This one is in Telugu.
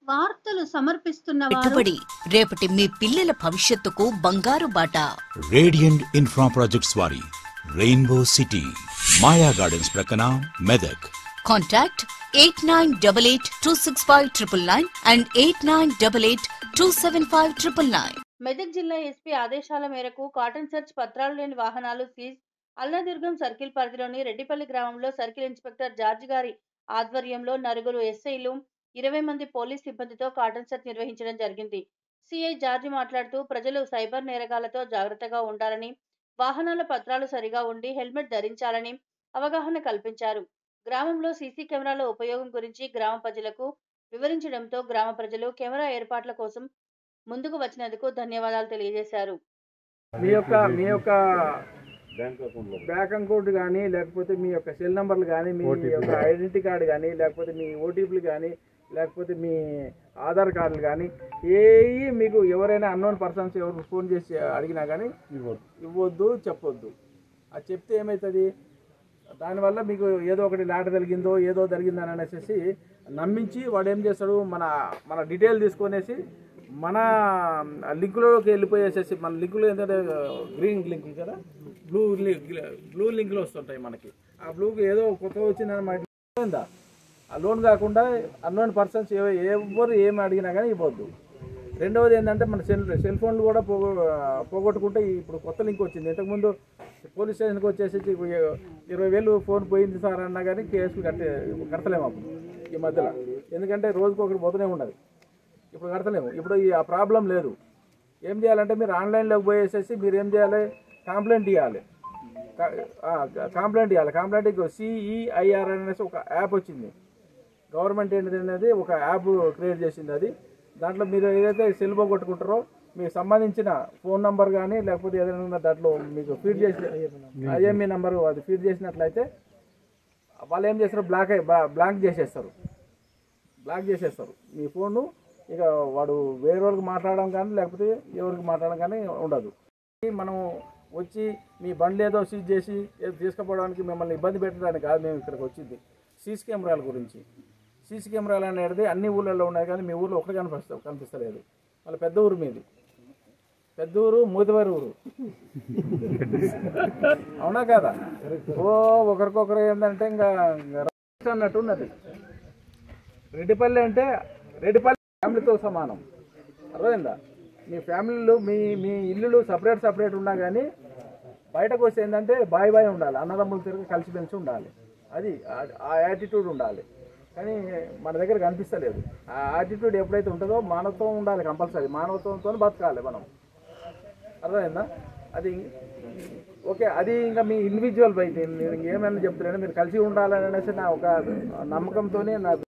వార్తలు సమర్పిస్తున్న వారు పెట్టుబడి రేపటి మీ పిల్లల భవిష్యత్తుకు బంగారు బాట రేడియంట్ ఇన్ఫ్రా ప్రాజెక్ట్స్ వారి రెయిన్బో సిటీ మాయా గార్డెన్స్ ప్రక్కన Medak contact eight nine double eight two six five triple nine and eight nine double eight two seven five triple nine Medak జిల్లా ఎస్పీ ఆదేశాల మేరకు కాటన్ సెర్చ్ పత్రాలు లేని వాహనాలు సీజ్ అల్లదుర్గం సర్కిల్ పరిధిలోని రెడ్డిపల్లి గ్రామంలో సర్కిల్ ఇన్స్పెక్టర్ జార్జ్ గారి ఆధ్వర్యంలో నలుగురు ఎస్ఐలు ఇరవై మంది పోలీస్ సిబ్బందితో కాటన్ సెర్చ్ నిర్వహించడం జరిగింది సిఐ జార్జి మాట్లాడుతూ ప్రజలు సైబర్ నేరగాలతో జాగ్రత్తగా ఉండాలని వాహనాల పత్రాలు సరిగా ఉండి హెల్మెట్ ధరించాలని అవగాహన కల్పించారు గ్రామంలో సీసీ కెమెరాల ఉపయోగం గురించి గ్రామ ప్రజలకు వివరించడంతో గ్రామ ప్రజలు కెమెరా ఏర్పాట్ల కోసం ముందుకు వచ్చినందుకు ధన్యవాదాలు తెలియజేశారు మీ యొక్క మీ యొక్క బ్యాంక్ అకౌంట్ కానీ లేకపోతే మీ యొక్క సెల్ నంబర్లు కానీ మీ యొక్క ఐడెంటిటీ కార్డు కానీ లేకపోతే మీ ఓటీపీలు కానీ లేకపోతే మీ ఆధార్ కార్డులు కానీ ఏవి మీకు ఎవరైనా అన్నోన్ పర్సన్స్ ఎవరు ఫోన్ చేసి అడిగినా కానీ ఇవ్వద్దు చెప్పొద్దు అది చెప్తే ఏమవుతుంది దానివల్ల మీకు ఏదో ఒకటి లాట జరిగిందో ఏదో జరిగిందని అనేసి నమ్మించి వాడు ఏం చేస్తాడు మన మన డీటెయిల్ తీసుకొనేసి మన లింకులోకి వెళ్ళిపోయేసేసి మన లింకులో ఏంటంటే గ్రీన్ లింక్ కదా బ్లూ బ్లూ లింక్లు వస్తుంటాయి మనకి ఆ బ్లూకి ఏదో కొత్తగా వచ్చిందని మనకి ఆ లోన్ కాకుండా అన్నోన్ పర్సన్స్ ఎవరు ఏమి అడిగినా కానీ ఇవ్వద్దు రెండవది ఏంటంటే మన సెల్ సెల్ ఫోన్లు కూడా పోగొ పోగొట్టుకుంటే ఇప్పుడు కొత్త లింక్ వచ్చింది ఇంతకుముందు పోలీస్ స్టేషన్కి వచ్చేసి ఇప్పుడు ఇరవై వేలు ఫోన్ పోయింది సార్ అన్నా కానీ కేసు కట్టే కడతలేము అప్పుడు ఈ మధ్యలో ఎందుకంటే రోజుకు ఒకటి పోతూనే ఉన్నది ఇప్పుడు కడతలేము ఇప్పుడు ఈ ఆ ప్రాబ్లం లేదు ఏం చేయాలంటే మీరు ఆన్లైన్లోకి పోయేసేసి మీరు ఏం చేయాలి కంప్లైంట్ ఇవ్వాలి కంప్లైంట్ ఇవ్వాలి కంప్లైంట్ సిఈఐఆర్ అనేసి ఒక యాప్ వచ్చింది గవర్నమెంట్ ఏంటిది అనేది ఒక యాప్ క్రియేట్ చేసింది అది దాంట్లో మీరు ఏదైతే సెల్ కొట్టుకుంటారో మీకు సంబంధించిన ఫోన్ నంబర్ కానీ లేకపోతే ఏదైనా ఉన్న దాంట్లో మీకు ఫీడ్ చేసి ఐఎంఈ నెంబర్ అది ఫీడ్ చేసినట్లయితే వాళ్ళు ఏం చేస్తారు బ్లాక్ అయి బ్లాంక్ చేసేస్తారు బ్లాక్ చేసేస్తారు మీ ఫోను ఇక వాడు వేరే వాళ్ళకి మాట్లాడడం కానీ లేకపోతే ఎవరికి మాట్లాడడం కానీ ఉండదు మనం వచ్చి మీ బండ్లు ఏదో సీజ్ చేసి ఏదో తీసుకుపోవడానికి మిమ్మల్ని ఇబ్బంది పెట్టడానికి కాదు మేము ఇక్కడికి వచ్చింది సీసీ కెమెరాల గురించి సీసీ కెమెరాలు అనేది అన్ని ఊళ్ళల్లో ఉన్నాయి కానీ మీ ఊళ్ళో ఒకటి కనిపిస్తా కనిపిస్తలేదు వాళ్ళ పెద్ద ఊరు మీది పెద్ద ఊరు మూతివారి ఊరు అవునా కదా ఓ ఒకరికొకరు ఏంటంటే ఇంకా ఇంకా రాష్ట్రం అన్నట్టు ఉన్నది రెడ్డిపల్లి అంటే రెడ్డిపల్లి ఫ్యామిలీతో సమానం అర్థమైందా మీ ఫ్యామిలీలు మీ మీ ఇల్లులు సపరేట్ సపరేట్ ఉన్నా కానీ బయటకు వస్తే ఏంటంటే బాయ్ బాయ్ ఉండాలి అన్నదమ్ములు తిరిగి కలిసిమెలిసి ఉండాలి అది ఆ- ఆ యాటిట్యూడ్ ఉండాలి కానీ మన దగ్గర కనిపిస్తలేదు ఆ యాటిట్యూడ్ ఎప్పుడైతే ఉంటుందో మానవత్వం ఉండాలి కంపల్సరీ మానవత్వంతో బతకాలి మనం అర్థమైందా అది ఓకే అది ఇంకా మీ ఇండివిజువల్ బయట నేను ఏమైనా చెప్తున్నాను మీరు కలిసి ఉండాలని అనేసి నా ఒక నమ్మకంతోనే నా